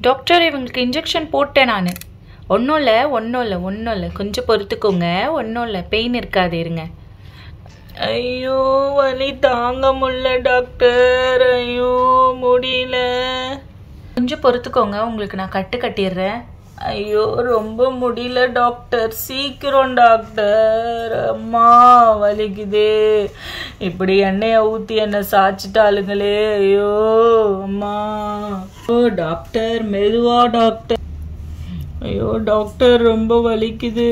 doctor இவங்களுக்கு injection போட்டேன் நான் ஒன்றும் இல்லை ஒன்றும் இல்லை ஒன்றும் இல்லை கொஞ்சம் பொறுத்துக்கோங்க ஒன்றும் இல்லை பெயின் இருக்காது இருங்க ஐயோ வலி தாங்க முடியல டாக்டர் ஐயோ முடியல கொஞ்சம் பொறுத்துக்கோங்க உங்களுக்கு நான் கட்டு கட்டிடுறேன் ஐயோ ரொம்ப முடியல டாக்டர் சீக்கிரம் டாக்டர் அம்மா வலிக்குது இப்படி எண்ணெயை ஊற்றி என்ன சாச்சிட்டாளுங்களே ஐயோ அம்மா ஓ டாக்டர் மெதுவா டாக்டர் ஐயோ டாக்டர் ரொம்ப வலிக்குது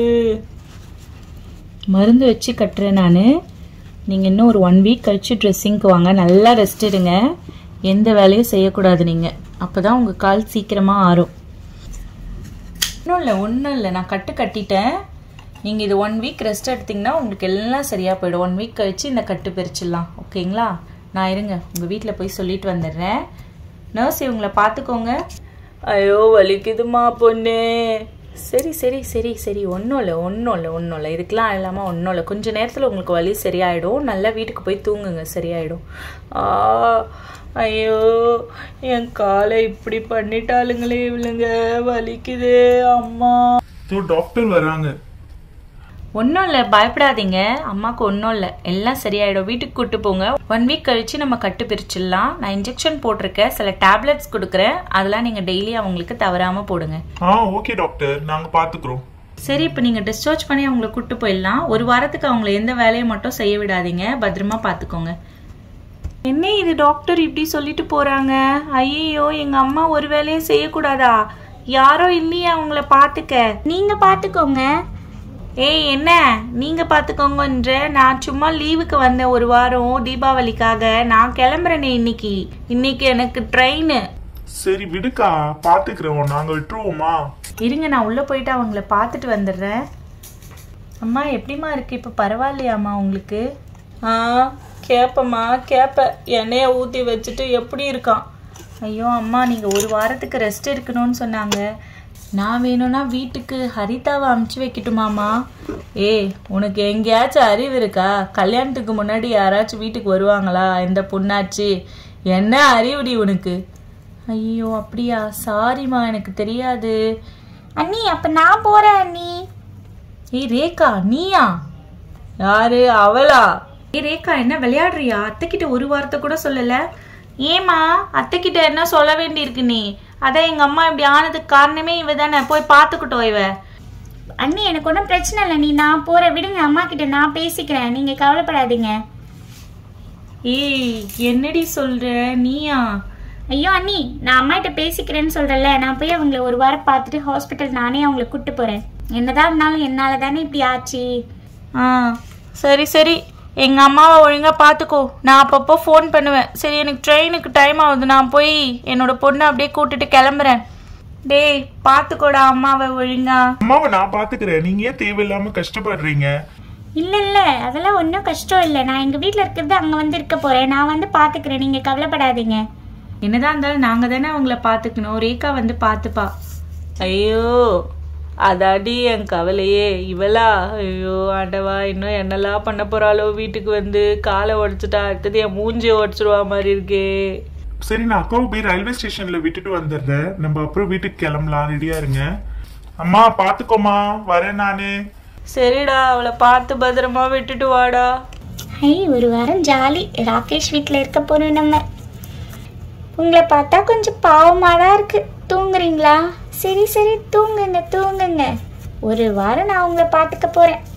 மருந்து வச்சு கட்டுறேன் நான் நீங்கள் இன்னும் ஒரு ஒன் வீக் கழிச்சு ட்ரெஸ்ஸிங்க்கு வாங்க நல்லா ரெஸ்ட் எடுங்க எந்த வேலையும் செய்யக்கூடாது நீங்கள் அப்போ தான் உங்கள் கால் சீக்கிரமாக ஆறும் ஒன்றும் இல்லை ஒன்றும் இல்லை நான் கட்டு கட்டிட்டேன் நீங்கள் இது ஒன் வீக் ரெஸ்ட் எடுத்தீங்கன்னா உங்களுக்கு எல்லாம் சரியாக போயிடும் ஒன் வீக் கழிச்சு இந்த கட்டு பிரிச்சிடலாம் ஓகேங்களா நான் இருங்க உங்கள் வீட்டில் போய் சொல்லிட்டு வந்துடுறேன் நர்ஸ் இவங்கள பார்த்துக்கோங்க ஐயோ வலிக்குதுமா பொண்ணு சரி சரி சரி சரி ஒன்றும் இல்லை ஒன்றும் இல்லை ஒன்றும் இல்லை இதுக்கெலாம் இல்லாமல் ஒன்றும் இல்லை கொஞ்ச நேரத்தில் உங்களுக்கு வலி சரியாயிடும் நல்லா வீட்டுக்கு போய் தூங்குங்க சரியாயிடும் ஆ ஐயோ என் காலை இப்படி பண்ணிட்டாளுங்களே இவளுங்க வலிக்குது அம்மா ஸோ டாக்டர் வராங்க ஒன்றும் இல்லை பயப்படாதீங்க அம்மாவுக்கு ஒன்றும் இல்லை எல்லாம் சரியாயிடும் வீட்டுக்கு கூட்டு போங்க ஒன் வீக் கழிச்சு நம்ம கட்டு பிரிச்சிடலாம் நான் இன்ஜெக்ஷன் போட்டிருக்கேன் சில டேப்லெட்ஸ் கொடுக்குறேன் அதெல்லாம் நீங்கள் டெய்லி அவங்களுக்கு தவறாமல் போடுங்க ஆ ஓகே டாக்டர் நாங்க பாத்துக்கிறோம் சரி இப்போ நீங்கள் டிஸ்சார்ஜ் பண்ணி அவங்கள கூட்டு போயிடலாம் ஒரு வாரத்துக்கு அவங்கள எந்த வேலையை மட்டும் செய்ய விடாதீங்க பத்திரமா பார்த்துக்கோங்க என்ன இது டாக்டர் இப்படி சொல்லிட்டு போறாங்க ஐயோ எங்க அம்மா ஒரு வேலையும் செய்யக்கூடாதா யாரோ இல்லையே அவங்கள பார்த்துக்க நீங்க பாத்துக்கோங்க ஏய் என்ன நீங்க பாத்துக்கோங்கன்ற நான் சும்மா லீவுக்கு வந்தேன் ஒரு வாரம் தீபாவளிக்காக நான் கிளம்புறேனே இன்னைக்கு இன்னைக்கு எனக்கு ட்ரெயின் சரி விடுக்கா பாத்துக்கிறோம் நாங்க விட்டுருவோமா இருங்க நான் உள்ள போயிட்டு அவங்கள பார்த்துட்டு வந்துடுறேன் அம்மா எப்படிம்மா இருக்கு இப்போ பரவாயில்லையாம்மா உங்களுக்கு ஆ கேப்பம்மா கேப்ப எண்ணெயை ஊற்றி வச்சுட்டு எப்படி இருக்கான் ஐயோ அம்மா நீங்கள் ஒரு வாரத்துக்கு ரெஸ்ட் இருக்கணும்னு சொன்னாங்க நான் வேணும்னா வீட்டுக்கு ஹரிதாவை அமுச்சு வைக்கட்டுமாம்மா ஏய் உனக்கு எங்கேயாச்சும் அறிவு இருக்கா கல்யாணத்துக்கு முன்னாடி யாராச்சும் வீட்டுக்கு வருவாங்களா இந்த பொண்ணாச்சு என்ன அறிவுடி உனக்கு ஐயோ அப்படியா சாரிம்மா எனக்கு தெரியாது அண்ணி அப்ப நான் போறேன் அண்ணி ஏய் ரேகா நீயா யாரு அவளா ஏய் ரேகா என்ன விளையாடுறியா அத்தைக்கிட்ட ஒரு வார்த்தை கூட சொல்லல ஏமா அத்தைக்கிட்ட என்ன சொல்ல வேண்டியிருக்கு நீ அதான் எங்க அம்மா இப்படி ஆனதுக்கு காரணமே இவ தானே போய் பார்த்துக்கிட்டோம் இவ அண்ணி எனக்கு ஒன்றும் பிரச்சனை இல்லை நீ நான் போறேன் விடுங்க அம்மா கிட்ட நான் பேசிக்கிறேன் நீங்க கவலைப்படாதீங்க ஏய் என்னடி சொல்ற நீயா ஐயோ அண்ணி நான் அம்மா கிட்ட பேசிக்கிறேன்னு சொல்றேன்ல நான் போய் அவங்கள ஒரு வாரம் பார்த்துட்டு ஹாஸ்பிட்டல் நானே அவங்கள கூட்டு போறேன் என்னதான் இருந்தாலும் என்னால தானே இப்படி ஆச்சு ஆ சரி சரி எங்க அம்மாவை ஒழுங்கா பார்த்துக்கோ நான் அப்பப்போ ஃபோன் பண்ணுவேன் சரி எனக்கு ட்ரெயினுக்கு டைம் ஆகுது நான் போய் என்னோட பொண்ணை அப்படியே கூட்டிட்டு கிளம்புறேன் டேய் பார்த்துக்கோடா அம்மாவை ஒழுங்கா அம்மாவை நான் பாத்துக்கிறேன் நீங்க ஏன் தேவையில்லாம கஷ்டப்படுறீங்க இல்ல இல்ல அதெல்லாம் ஒன்றும் கஷ்டம் இல்லை நான் எங்க வீட்ல இருக்கிறது அங்க வந்து இருக்க போறேன் நான் வந்து பாத்துக்கிறேன் நீங்க கவலைப்படாதீங்க என்னதான் இருந்தாலும் நாங்க தானே அவங்கள பார்த்துக்கணும் ரேகா வந்து பார்த்துப்பா ஐயோ அதாடி என் கவலையே இவளா ஐயோ ஆண்டவா இன்னும் என்னெல்லாம் பண்ண போறாளோ வீட்டுக்கு வந்து காலை உடைச்சிட்டா அடுத்தது என் மூஞ்சியை உடைச்சிருவா மாதிரி இருக்கே சரி நான் அக்காவை போய் ரயில்வே ஸ்டேஷன்ல விட்டுட்டு வந்துடுறேன் நம்ம அப்புறம் வீட்டுக்கு கிளம்பலாம் ரெடியா இருங்க அம்மா பாத்துக்கோமா வரேன் நானு சரிடா அவளை பார்த்து பத்திரமா விட்டுட்டு வாடா ஐ ஒரு வாரம் ஜாலி ராகேஷ் வீட்டில் இருக்க போறோம் நம்ம உங்களை பார்த்தா கொஞ்சம் பாவமாக தான் இருக்கு தூங்குறீங்களா சரி சரி தூங்குங்க தூங்குங்க ஒரு வாரம் நான் உங்களை பார்த்துக்க போறேன்